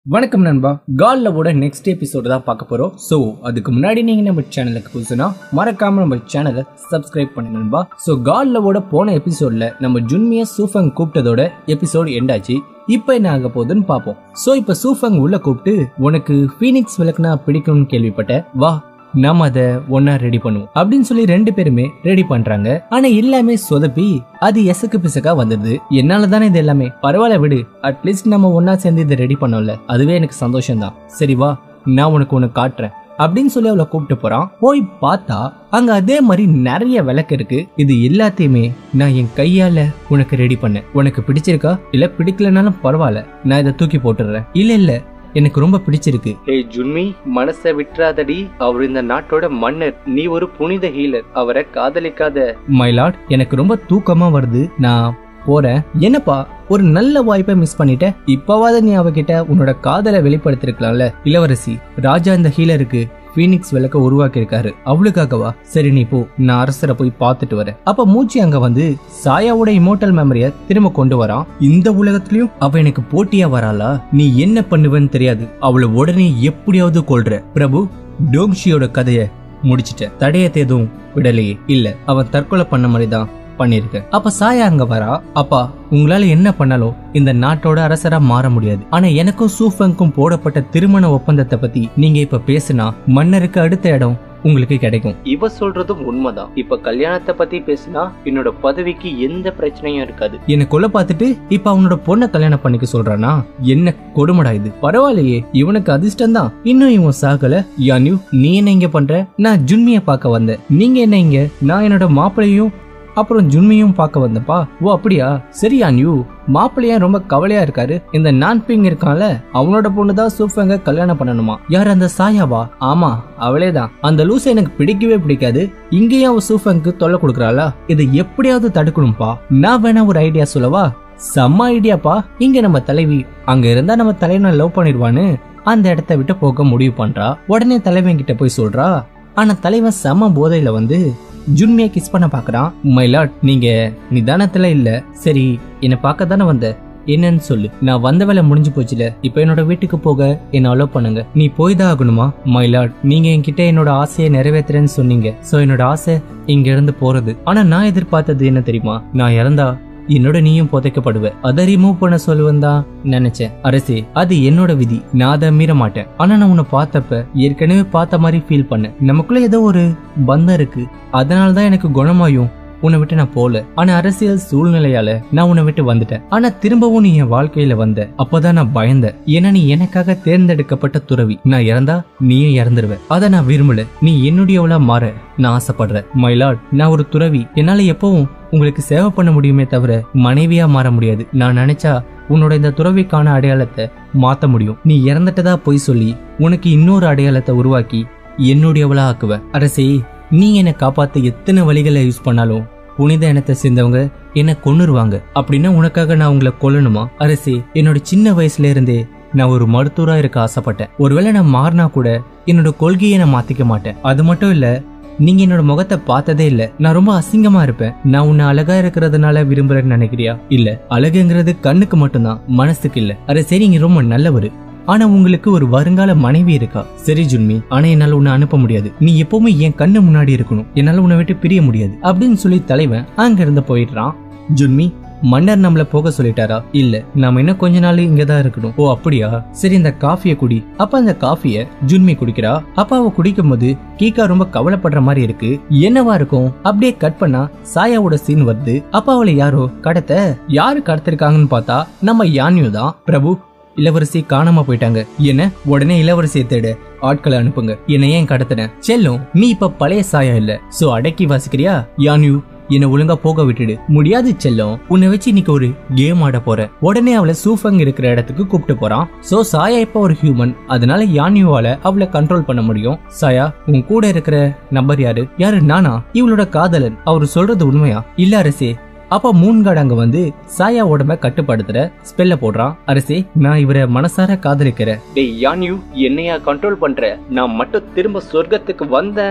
வணக்கம் நண்பா கால்லவோட next episode தான் பார்க்க போறோம் ஸோ அதுக்கு முன்னாடி நீங்க நம்ம சேனலுக்கு புதுசுனா மறக்காம நம்ம சேனலை சப்ஸ்கிரைப் பண்ணுங்க நண்பா ஸோ கால்லவோட போன எபிசோட்ல நம்ம ஜுன்மிய சூஃபங் கூப்பிட்டதோட எபிசோடு எண்டாச்சு இப்போ என்ன ஆக போகுதுன்னு பார்ப்போம் ஸோ இப்போ சூஃபங் உள்ள கூப்பிட்டு உனக்கு ஃபீனிக்ஸ் விளக்குனா பிடிக்கும்னு கேள்விப்பட்டேன் வா நாம அதை ஒன்னா ரெடி பண்ணுவோம் அப்படின்னு சொல்லி ரெண்டு பேருமே ரெடி பண்றாங்க ஆனா எல்லாமே சொதப்பி அது எசக்கு பிசக்கா வந்துடுது என்னால தானே இது எல்லாமே பரவாயில்ல விடு அட்லீஸ்ட் நம்ம ஒன்னா சேர்ந்து இதை ரெடி பண்ணோம்ல அதுவே எனக்கு சந்தோஷம் தான் சரி வா நான் உனக்கு ஒன்னு காட்டுறேன் அப்படின்னு சொல்லி அவளை கூப்பிட்டு போறான் போய் பார்த்தா அங்க அதே மாதிரி நிறைய விளக்கு இருக்கு இது எல்லாத்தையுமே நான் என் கையால உனக்கு ரெடி பண்ணேன் உனக்கு பிடிச்சிருக்கா இல்ல பிடிக்கலனாலும் பரவாயில்ல நான் இதை தூக்கி போட்டுடுறேன் இல்ல இல்ல எனக்கு ரொம்ப பிடிச்சிருக்கு ஏய் ஜுன்மி மனசை விட்டுறாதடி அவர் இந்த நாட்டோட மன்னர் நீ ஒரு புனித ஹீலர் அவரை காதலிக்காத மைலாட் எனக்கு ரொம்ப தூக்கமா வருது நான் போறேன் என்னப்பா ஒரு நல்ல வாய்ப்பை மிஸ் பண்ணிட்ட இப்பவாத நீ அவகிட்ட உன்னோட காதலை வெளிப்படுத்திருக்கலாம்ல இளவரசி ராஜா இந்த ஹீலருக்கு ஃபீனிக்ஸ் விளக்க உருவாக்கி இருக்காரு அவளுக்காகவா சரி நீ போ நான் அரசரை போய் பார்த்துட்டு வரேன் அப்ப மூச்சி அங்க வந்து சாயாவோட இமோட்டல் மெமரிய திரும்ப கொண்டு வரான் இந்த உலகத்திலயும் அவ எனக்கு போட்டியா வராளா நீ என்ன பண்ணுவேன்னு தெரியாது அவளை உடனே எப்படியாவது கொல்ற பிரபு டோங்ஷியோட கதைய முடிச்சிட்டேன் தடயத்தை எதுவும் விடலையே இல்ல அவன் தற்கொலை பண்ண மாதிரி தான் பண்ணிருக்க அப்ப சாயா அங்க வரா அப்பா உங்களால என்ன பண்ணாலும் இந்த நாட்டோட அரசரா மாற முடியாது ஆனா எனக்கும் சூஃபங்க்கும் போடப்பட்ட திருமண ஒப்பந்தத்தை பத்தி நீங்க இப்ப பேசுனா மன்னருக்கு அடுத்த இடம் உங்களுக்கு கிடைக்கும் இவ சொல்றதும் உண்மைதான் இப்ப கல்யாணத்தை பத்தி பேசினா என்னோட பதவிக்கு எந்த பிரச்சனையும் இருக்காது என்னை கொலை பார்த்துட்டு இப்ப அவனோட பொண்ணை கல்யாணம் பண்ணிக்க சொல்றானா என்ன கொடுமடா இது பரவாயில்லையே இவனுக்கு அதிர்ஷ்டம் தான் இன்னும் இவன் சாகல யானியூ நீ என்ன இங்க பண்ற நான் ஜுன்மிய பார்க்க வந்தேன் நீங்க என்ன இங்க நான் என்னோட மாப்பிளையும் அப்புறம் ஜுன்மியும் பார்க்க வந்தப்பா ஓ அப்படியா சரி யானியூ மாப்பிள்ளையா ரொம்ப கவலையா இருக்காரு இந்த நான்பிங் இருக்கான்ல அவனோட பொண்ணு தான் சூஃபங்க கல்யாணம் பண்ணணுமா யார் அந்த சாயாவா ஆமா அவளே தான் அந்த லூசை எனக்கு பிடிக்கவே பிடிக்காது இங்கேயும் அவ சூஃபங்க்கு தொல்லை கொடுக்குறாளா இதை எப்படியாவது தடுக்கணும்பா நான் வேணா ஒரு ஐடியா சொல்லவா செம்ம ஐடியாப்பா இங்க நம்ம தலைவி அங்க இருந்தா நம்ம தலைவனை லவ் பண்ணிடுவான்னு அந்த இடத்த விட்டு போக முடிவு பண்றா உடனே தலைவன் கிட்ட போய் சொல்றா ஆனா தலைவன் செம்ம போதையில வந்து ஜுன்மியா கிஸ் பண்ண பாக்குறான் மைலாட் நீங்க நிதானத்துல இல்ல சரி என்னை பார்க்க தானே வந்த என்னன்னு சொல்லு நான் வந்த வேலை முடிஞ்சு போச்சுல இப்ப என்னோட வீட்டுக்கு போக என்ன அலோவ் பண்ணுங்க நீ போய் தான் ஆகணுமா மைலாட் நீங்க என்கிட்ட என்னோட ஆசையை நிறைவேத்துறேன்னு சொன்னீங்க சோ என்னோட ஆசை இங்க இருந்து போறது ஆனா நான் எதிர்பார்த்தது என்ன தெரியுமா நான் இறந்தா என்னோட நீயும் புதைக்கப்படுவ அதை ரிமூவ் பண்ண சொல்லுவேன் தான் நினைச்சேன் அரசே அது என்னோட விதி நான் அதை மீற மாட்டேன் ஆனா நான் உன்னை பார்த்தப்ப ஏற்கனவே பார்த்த மாதிரி ஃபீல் பண்ணேன் நமக்குள்ள ஏதோ ஒரு பந்தம் இருக்கு அதனால தான் எனக்கு குணமாயும் உன்னை விட்டு நான் போல ஆனா அரசியல் சூழ்நிலையால நான் உன்னை விட்டு வந்துட்டேன் ஆனா திரும்பவும் நீ என் வாழ்க்கையில வந்த அப்பதான் நான் பயந்தேன் ஏன்னா நீ எனக்காக தேர்ந்தெடுக்கப்பட்ட துறவி நான் இறந்தா நீயும் இறந்துருவ அதை நான் விரும்பல நீ என்னுடையவளா மாற நான் ஆசைப்படுறேன் மைலாட் நான் ஒரு துறவி என்னால எப்பவும் உங்களுக்கு சேவை பண்ண முடியுமே தவிர மனைவியா மாற முடியாது நான் நினைச்சா உன்னோட இந்த துறவிக்கான அடையாளத்தை மாத்த முடியும் நீ இறந்துட்டதா பொய் சொல்லி உனக்கு இன்னொரு அடையாளத்தை உருவாக்கி என்னுடையவளா ஆக்குவ அரசே நீ என்னை காப்பாத்த எத்தனை வழிகளை யூஸ் பண்ணாலும் புனித இனத்தை சேர்ந்தவங்க என்ன கொன்னுருவாங்க அப்படின்னா உனக்காக நான் உங்களை கொல்லணுமா அரசே என்னோட சின்ன வயசுல இருந்தே நான் ஒரு மருத்துவரா இருக்க ஆசைப்பட்டேன் ஒருவேளை நான் மாறினா கூட என்னோட கொள்கையை நான் மாத்திக்க மாட்டேன் அது மட்டும் இல்ல நீங்க என்னோட முகத்தை பார்த்ததே இல்ல நான் ரொம்ப அசிங்கமா இருப்பேன் நான் உன்னை அழகா இருக்கிறதுனால விரும்புறேன்னு நினைக்கிறியா இல்ல அழகுங்கிறது கண்ணுக்கு மட்டும்தான் மனசுக்கு இல்ல அரே சரி நீங்க ரொம்ப நல்லவரு ஆனா உங்களுக்கு ஒரு வருங்கால மனைவி இருக்கா சரி ஜுன்மி ஆனா என்னால உன்னை அனுப்ப முடியாது நீ எப்பவுமே என் கண்ணு முன்னாடி இருக்கணும் என்னால உன்னை விட்டு பிரிய முடியாது அப்படின்னு சொல்லி தலைவன் அங்க இருந்து போயிடுறான் ஜுன்மி மன்னர் நம்மள போக சொல்லிட்டாரா இல்ல நாம இன்னும் கொஞ்ச நாள் இங்கதான் இருக்கணும் ஓ அப்படியா சரி இந்த காஃபிய குடி அப்ப அந்த காஃபிய ஜுன்மி குடிக்கிறா அப்ப அவ குடிக்கும் போது கீகா ரொம்ப கவலைப்படுற மாதிரி இருக்கு என்னவா இருக்கும் அப்படியே கட் பண்ணா சாயாவோட சீன் வருது அப்ப அவளை யாரோ கடத்த யாரு கடத்திருக்காங்கன்னு பார்த்தா நம்ம யான்யூ தான் பிரபு இளவரசி காணாம போயிட்டாங்க என்ன உடனே இளவரசியை தேடு ஆட்களை அனுப்புங்க என்னை ஏன் கடத்தின செல்லும் நீ இப்ப பழைய சாயா இல்ல சோ அடக்கி வாசிக்கிறியா யான்யூ என்ன ஒழுங்கா போக விட்டுடு முடியாது செல்லம் உன்னை வச்சு இன்னைக்கு ஒரு கேம் ஆட போற உடனே அவளை சூஃபங் இருக்கிற இடத்துக்கு கூப்பிட்டு போறான் சோ சாயா இப்ப ஒரு ஹியூமன் அதனால யானியுவால அவளை கண்ட்ரோல் பண்ண முடியும் சாயா உன் கூட இருக்கிற நபர் யாரு யாரு நானா இவளோட காதலன் அவரு சொல்றது உண்மையா இல்ல அரசே அப்ப மூன்காட் அங்க வந்து சாயா உடம்ப கட்டுப்படுத்துற ஸ்பெல்ல போடுறான் அரசே நான் இவரை மனசார காதலிக்கிறேன் டேய் யான்யூ என்னையா கண்ட்ரோல் பண்ற நான் மட்டும் திரும்ப சொர்க்கத்துக்கு வந்தேன்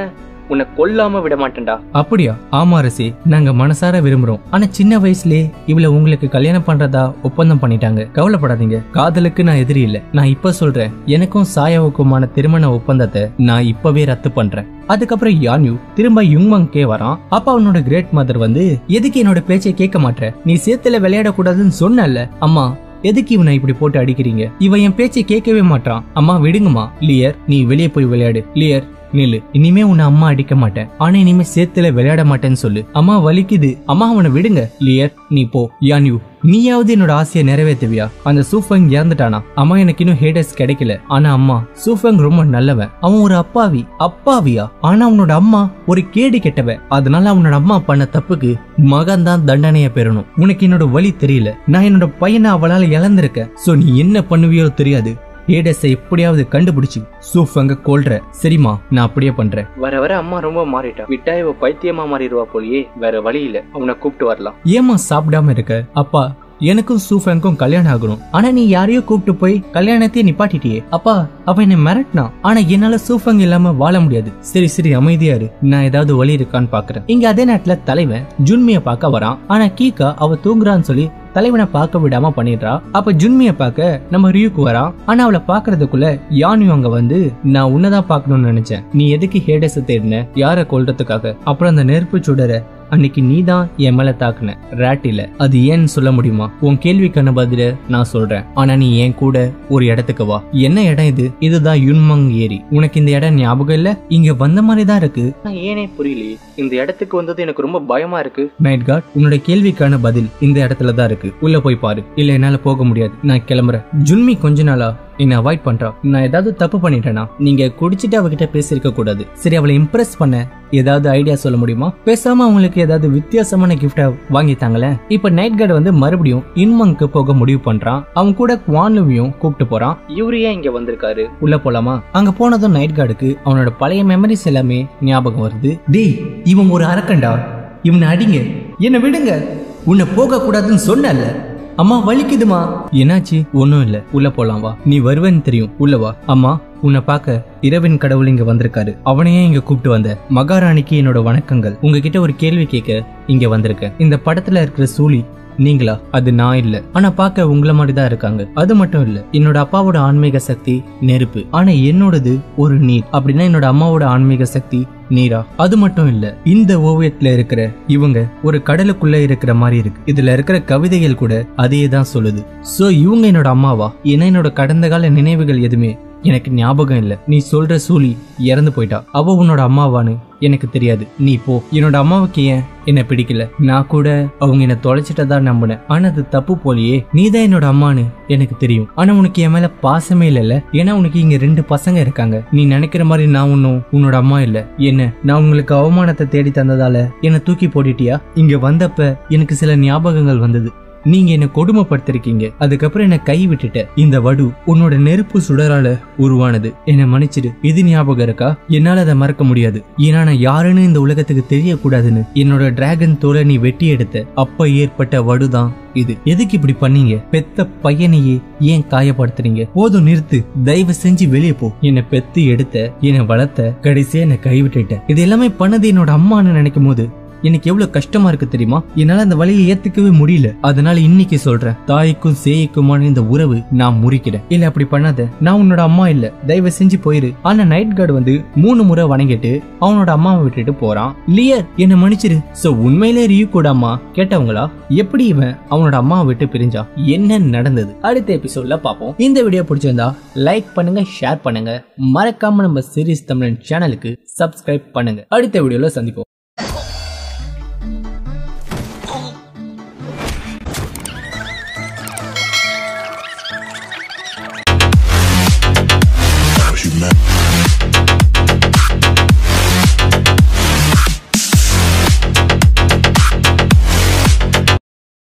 உன்னை கொல்லாம விட மாட்டேன்டா அப்படியா ஆமா அரசி நாங்க மனசார விரும்புறோம் ஆனா சின்ன வயசுலயே இவள உங்களுக்கு கல்யாணம் பண்றதா ஒப்பந்தம் பண்ணிட்டாங்க கவலைப்படாதீங்க காதலுக்கு நான் எதிரி இல்ல நான் இப்ப சொல்றேன் எனக்கும் சாயாவுக்குமான திருமண ஒப்பந்தத்தை நான் இப்பவே ரத்து பண்றேன் அதுக்கப்புறம் யான்யூ திரும்ப யுங்மங்கே வரான் அப்ப அவனோட கிரேட் மதர் வந்து எதுக்கு என்னோட பேச்சை கேட்க மாட்ற நீ சேத்துல விளையாட கூடாதுன்னு சொன்னல அம்மா எதுக்கு இவனை இப்படி போட்டு அடிக்கிறீங்க இவன் என் பேச்சை கேட்கவே மாட்டான் அம்மா விடுங்கம்மா லியர் நீ வெளியே போய் விளையாடு லியர் நில்லு இனிமே உன்னை அம்மா அடிக்க மாட்டேன் ஆனா இனிமே சேத்துல விளையாட மாட்டேன்னு சொல்லு அம்மா வலிக்குது அம்மா அவனை விடுங்க லியர் நீ போ யான்யூ நீயாவது என்னோட ஆசையை நிறைவேற்றுவியா அந்த சூஃபங் இறந்துட்டானா அம்மா எனக்கு இன்னும் ஹேடர்ஸ் கிடைக்கல ஆனா அம்மா சூஃபங் ரொம்ப நல்லவன் அவன் ஒரு அப்பாவி அப்பாவியா ஆனா அவனோட அம்மா ஒரு கேடு கெட்டவன் அதனால அவனோட அம்மா பண்ண தப்புக்கு மகன் தான் தண்டனைய பெறணும் உனக்கு என்னோட வழி தெரியல நான் என்னோட பையனை அவளால இழந்திருக்கேன் சோ நீ என்ன பண்ணுவியோ தெரியாது ஏடஸை எப்படியாவது கண்டுபிடிச்சு சூஃபங்க கொல்ற சரிம்மா நான் அப்படியே பண்றேன் வர வர அம்மா ரொம்ப மாறிட்டா விட்டா இவ பைத்தியமா மாறிடுவா போலயே வேற வழி இல்ல அவனை கூப்பிட்டு வரலாம் ஏமா சாப்பிடாம இருக்க அப்பா எனக்கும் சூஃபனுக்கும் கல்யாணம் ஆகணும் ஆனா நீ யாரையோ கூப்பிட்டு போய் கல்யாணத்தையே நிப்பாட்டிட்டியே அப்பா அப்ப என்ன மிரட்டினா ஆனா என்னால சூஃபங் இல்லாம வாழ முடியாது சரி சரி அமைதியா இரு நான் ஏதாவது வழி இருக்கான்னு பாக்குறேன் இங்க அதே நேரத்துல தலைவன் ஜுன்மிய பார்க்க வரான் ஆனா கீகா அவ தூங்குறான்னு சொல்லி தலைவனை பார்க்க விடாம பண்ணிடுறா அப்ப ஜுன்மிய பார்க்க நம்ம ரியூக்கு வரான் ஆனா அவளை பாக்குறதுக்குள்ள யானு அங்க வந்து நான் உன்னதான் பார்க்கணும்னு நினைச்சேன் நீ எதுக்கு ஹேடஸ தேடின யார கொல்றதுக்காக அப்புறம் அந்த நெருப்பு சுடர அன்னைக்கு நீ தான் என் மேல தாக்குன ரேட் இல்ல அது ஏன்னு சொல்ல முடியுமா உன் கேள்விக்கான பதில நான் சொல்றேன் ஆனா நீ என் கூட ஒரு இடத்துக்கு வா என்ன இடம் இது இதுதான் யுன்மங் ஏரி உனக்கு இந்த இடம் ஞாபகம் இல்ல இங்க வந்த மாதிரி தான் இருக்கு ஆனா ஏனே புரியலையே இந்த இடத்துக்கு வந்தது எனக்கு ரொம்ப பயமா இருக்கு நைட் கார்ட் உன்னோட கேள்விக்கான பதில் இந்த இடத்துல தான் இருக்கு உள்ள போய் பாரு இல்ல என்னால போக முடியாது நான் கிளம்புறேன் ஜுன்மி கொஞ்ச நாளா என்ன அவாய்ட் பண்றா நான் ஏதாவது தப்பு பண்ணிட்டேனா நீங்க குடிச்சிட்டு அவகிட்ட பேசியிருக்க கூடாது சரி அவளை இம்ப்ரெஸ் பண்ண ஏதாவது ஐடியா சொல்ல முடியுமா பேசாம அவங்களுக்கு ஏதாவது வித்தியாசமான கிஃப்டா வாங்கித்தாங்களே இப்ப நைட் கார்டு வந்து மறுபடியும் இன்மங்க்கு போக முடிவு பண்றான் அவன் கூட குவான்லுவையும் கூப்பிட்டு போறான் இவரு ஏன் இங்க வந்திருக்காரு உள்ள போலாமா அங்க போனதும் நைட் கார்டுக்கு அவனோட பழைய மெமரிஸ் எல்லாமே ஞாபகம் வருது டேய் இவன் ஒரு அரக்கண்டா இவனை அடிங்க என்ன விடுங்க உன்னை போக கூடாதுன்னு சொன்னல அம்மா வலிக்குதுமா என்னாச்சு ஒண்ணும் இல்ல உள்ள போலாம் வா நீ வருவேன்னு தெரியும் உள்ள வா அம்மா உன்னை பார்க்க இரவின் கடவுள் இங்க வந்திருக்காரு அவனையே இங்க கூப்பிட்டு வந்த மகாராணிக்கு என்னோட வணக்கங்கள் உங்ககிட்ட ஒரு கேள்வி கேட்க இங்க வந்திருக்கேன் இந்த படத்துல இருக்கிற சூழி நீங்களா அது நான் இல்ல ஆனா பார்க்க உங்களை மாதிரி தான் இருக்காங்க அது மட்டும் இல்ல என்னோட அப்பாவோட ஆன்மீக சக்தி நெருப்பு ஆனா என்னோடது ஒரு நீர் அப்படின்னா என்னோட அம்மாவோட ஆன்மீக சக்தி நீரா அது மட்டும் இல்ல இந்த ஓவியத்துல இருக்கிற இவங்க ஒரு கடலுக்குள்ள இருக்கிற மாதிரி இருக்கு இதுல இருக்கிற கவிதைகள் கூட அதையே தான் சொல்லுது சோ இவங்க என்னோட அம்மாவா ஏன்னா என்னோட கடந்த கால நினைவுகள் எதுவுமே எனக்கு ஞாபகம் இல்ல நீ சொல்ற சூழி இறந்து போயிட்டா அவ உன்னோட அம்மாவான்னு எனக்கு தெரியாது நீ போ என்னோட அம்மாவுக்கு ஏன் என்ன பிடிக்கல நான் கூட அவங்க என்ன தொலைச்சிட்டதா நம்பினேன் ஆனா அது தப்பு போலியே நீ தான் என்னோட அம்மான்னு எனக்கு தெரியும் ஆனா உனக்கு என் மேல பாசமே இல்லைல்ல ஏன்னா உனக்கு இங்க ரெண்டு பசங்க இருக்காங்க நீ நினைக்கிற மாதிரி நான் ஒன்னும் உன்னோட அம்மா இல்ல என்ன நான் உங்களுக்கு அவமானத்தை தேடி தந்ததால என்ன தூக்கி போட்டுட்டியா இங்க வந்தப்ப எனக்கு சில ஞாபகங்கள் வந்தது நீங்க என்ன கொடுமைப்படுத்திருக்கீங்க அதுக்கப்புறம் என்ன கை விட்டுட்ட இந்த வடு உன்னோட நெருப்பு சுடரால உருவானது என்ன மன்னிச்சிடு இது ஞாபகம் இருக்கா என்னால அதை மறக்க முடியாது ஏன்னா நான் யாருன்னு இந்த உலகத்துக்கு தெரியக்கூடாதுன்னு என்னோட டிராகன் தோலை நீ வெட்டி எடுத்த அப்ப ஏற்பட்ட வடுதான் இது எதுக்கு இப்படி பண்ணீங்க பெத்த பையனையே ஏன் காயப்படுத்துறீங்க போதும் நிறுத்து தயவு செஞ்சு வெளியே போ என்னை பெத்து எடுத்த என்னை வளர்த்த கடைசியா என்னை கைவிட்டுட்ட இது எல்லாமே பண்ணது என்னோட அம்மான்னு நினைக்கும் போது எனக்கு எவ்வளவு கஷ்டமா இருக்கு தெரியுமா என்னால அந்த வழியை ஏத்துக்கவே முடியல அதனால இன்னைக்கு சொல்றேன் தாய்க்கும் சேய்க்குமான இந்த உறவு நான் முறிக்கிறேன் இல்ல அப்படி பண்ணாத நான் உன்னோட அம்மா இல்ல தயவு செஞ்சு போயிரு ஆனா நைட் கார்டு வந்து மூணு முறை வணங்கிட்டு அவனோட அம்மாவை விட்டுட்டு போறான் லியர் என்ன மன்னிச்சிரு சோ உண்மையிலே ரியூ கூட அம்மா கேட்டவங்களா எப்படி இவன் அவனோட அம்மாவை விட்டு பிரிஞ்சா என்ன நடந்தது அடுத்த எபிசோட்ல பாப்போம் இந்த வீடியோ பிடிச்சிருந்தா லைக் பண்ணுங்க ஷேர் பண்ணுங்க மறக்காம நம்ம சீரிஸ் தமிழன் சேனலுக்கு சப்ஸ்கிரைப் பண்ணுங்க அடுத்த வீடியோல சந்திப்போம்